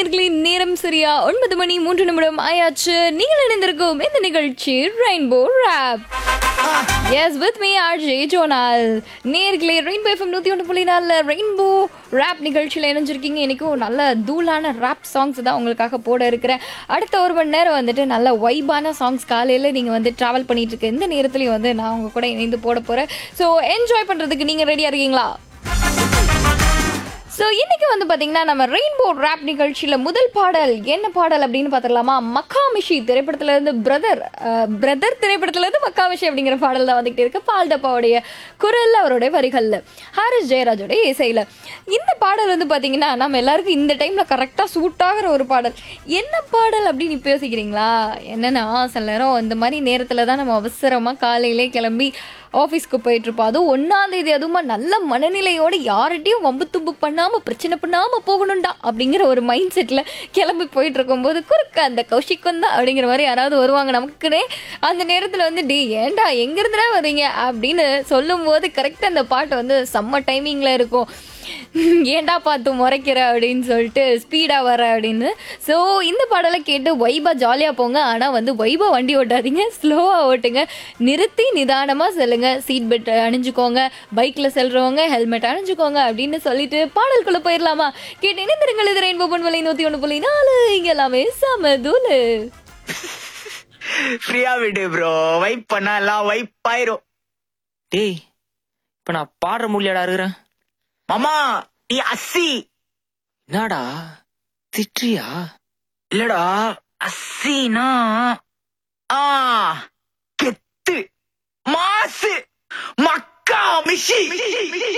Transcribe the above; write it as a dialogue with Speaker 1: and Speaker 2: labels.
Speaker 1: நேர்களே நேரம் சரியா ஒன்பது மணி மூன்று நிமிடம் ஆயாச்சு நீங்கள் இணைந்திருக்கும் இந்த நிகழ்ச்சி Rainbow rap S with me RJ ஜோனால் நேர்களே ரெயின்போ எஃப்எம் நூற்றி ஒன்று புள்ளி நாலில் ரெயின்போ ரேப் நிகழ்ச்சியில் இணைஞ்சிருக்கீங்க இன்றைக்கும் நல்ல தூளான ரேப் சாங்ஸ் தான் உங்களுக்காக போட இருக்கிறேன் அடுத்த ஒரு மணி நேரம் வந்துட்டு நல்ல வைபான சாங்ஸ் காலையில் நீங்கள் வந்து ட்ராவல் பண்ணிட்டு இருக்க இந்த நேரத்துலையும் வந்து நான் உங்கள் கூட இணைந்து போட போகிறேன் ஸோ என்ஜாய் பண்ணுறதுக்கு நீங்கள் ரெடியாக இருக்கீங்களா ஸோ இன்னைக்கு வந்து பார்த்தீங்கன்னா நம்ம ரெயின்போ ரேப் நிகழ்ச்சியில் முதல் பாடல் என்ன பாடல் அப்படின்னு பார்த்துடலாமா மக்காமிஷி திரைப்படத்துல இருந்து பிரதர் பிரதர் திரைப்படத்துல இருந்து மக்காமிஷி அப்படிங்கிற பாடல் தான் வந்துகிட்டு இருக்கு பால்டப்பாவுடைய குரல் அவருடைய வரிகளில் ஹாரிஸ் ஜெயராஜோடைய இசையில் இந்த பாடல் வந்து பார்த்தீங்கன்னா நம்ம எல்லாருக்கும் இந்த டைமில் கரெக்டாக சூட் ஆகிற ஒரு பாடல் என்ன பாடல் அப்படின்னு இப்போ யோசிக்கிறீங்களா என்னன்னா சில நேரம் இந்த மாதிரி நேரத்தில் தான் நம்ம அவசரமாக காலையிலே கிளம்பி ஆஃபீஸ்க்கு போயிட்டுருப்போம் அதுவும் ஒன்றாம் தேதி அதுவுமா நல்ல மனநிலையோடு யார்கிட்டையும் வம்பு தும்பு பண்ணாமல் பிரச்சனை பண்ணாமல் போகணும்டா அப்படிங்கிற ஒரு மைண்ட் செட்டில் கிளம்பி போயிட்டு இருக்கும்போது குறுக்க அந்த கௌஷிக்கம் தான் அப்படிங்கிற மாதிரி யாராவது வருவாங்க நமக்குனே அந்த நேரத்தில் வந்து டே ஏன்டா எங்கேருந்துடா வரீங்க அப்படின்னு சொல்லும்போது கரெக்டாக அந்த பாட்டு வந்து செம்ம டைமிங்கில் இருக்கும் ஏன்டா பார்த்து முறைக்கிற அப்படின்னு சொல்லிட்டு ஸ்பீடாக வர அப்படின்னு ஸோ இந்த பாடலை கேட்டு வைபா ஜாலியாக போங்க ஆனால் வந்து வைபா வண்டி ஓட்டாதீங்க ஸ்லோவாக ஓட்டுங்க நிறுத்தி நிதானமாக செல்லுங்க சீட் பெல்ட் அணிஞ்சுக்கோங்க பைக்கில் செல்றவங்க ஹெல்மெட் அணிஞ்சுக்கோங்க அப்படின்னு சொல்லிட்டு பாடலுக்குள்ளே போயிடலாமா கேட்டு இணைந்திருங்கள் இது ரெயின்போ பொன்வலை நூற்றி ஒன்று புள்ளி நாலு இங்கே எல்லாமே செம தூளு
Speaker 2: ஃப்ரீயா விடு ப்ரோ வைப் பண்ணா எல்லாம் வைப் ஆயிரும்
Speaker 3: டேய் இப்ப நான் பாடுற முடியாடா இருக்கிறேன்
Speaker 2: மாமா நீ அஸ்ஸி
Speaker 3: என்னடா திட்றியா
Speaker 2: இல்லடா அஸ்ஸினா ஆ கெத்து மாசு மக்கா மிஷி